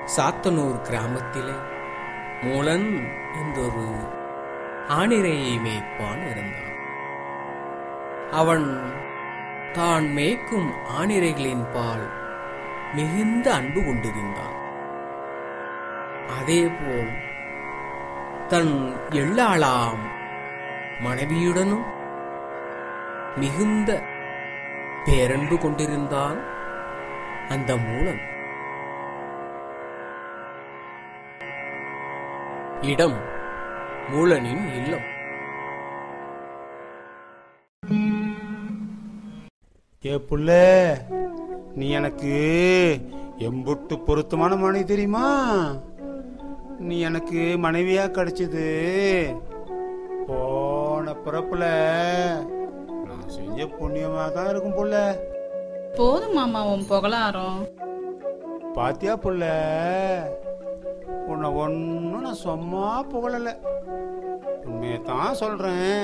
சாத்தனூர் கிராமத்திலே மூலன் என்றொரு ஆணிரையை மேய்ப்பான் இருந்தான் அவன் தான் மேய்க்கும் ஆணிரைகளின் பால் மிகுந்த அன்பு கொண்டிருந்தான் அதேபோல் தன் எள்ளாளாம் மனைவியுடனும் மிகுந்த பேரன்பு கொண்டிருந்தான் அந்த மூலம் இடம் மூலனின் இல்லம் ஏ புள்ள நீ எனக்கு எம்புட்டு பொருத்தமான மனைவி தெரியுமா நீ எனக்கு மனைவியா கிடைச்சது போன பிறப்புல நான் செஞ்ச புண்ணியமா தான் இருக்கும் புள்ள போதும் மாமா உன் புகழாரம் பாத்தியா புள்ள உன்னை ஒன்னும் நான் சும்மா புகழல உண்மையை தான் சொல்றேன்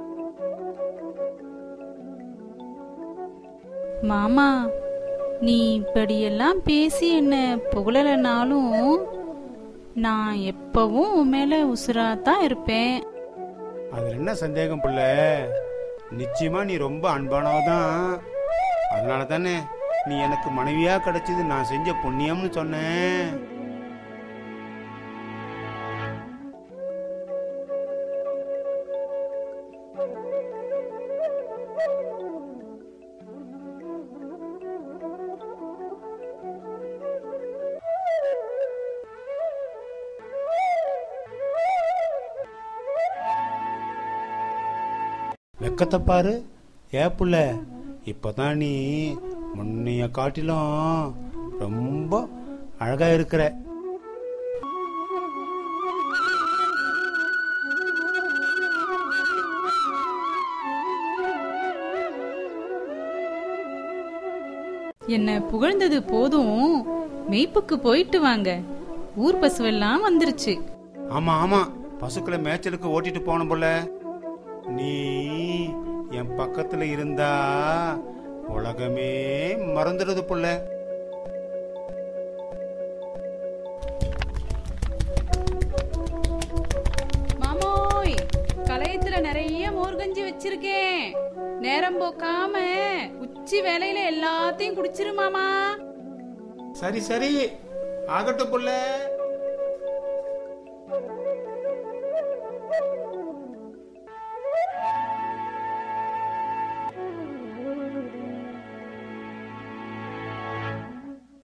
மாமா நீ இப்படியெல்லாம் பேசி என்ன புகழலைனாலும் நான் எப்பவும் உன் மேல உசுராத்தான் இருப்பேன் அதுல என்ன சந்தேகம் புள்ள நிச்சயமா நீ ரொம்ப அன்பானவ தான் அதனால தானே நீ எனக்கு மனைவியா கிடைச்சது நான் செஞ்ச புண்ணியம்னு சொன்னேன் வெக்கத்தை பாரு ஏ புள்ள இப்பதான் நீ முன்னைய காட்டிலும் ரொம்ப அழகா இருக்கிற என்ன புகழ்ந்தது போதும் மெய்ப்புக்கு போயிட்டு வாங்க ஊர் பசுவெல்லாம் வந்துருச்சு ஆமா ஆமா பசுக்களை மேய்ச்சலுக்கு ஓட்டிட்டு போன போல நீ என் பக்கத்துல இருந்தா உலகமே மறந்துடுது புள்ள மாமோய் கலையத்துல நிறைய மோர்கஞ்சி வச்சிருக்கேன் நேரம் போக்காம உச்சி வேலையில எல்லாத்தையும் குடிச்சிரு மாமா சரி சரி ஆகட்டும் புள்ள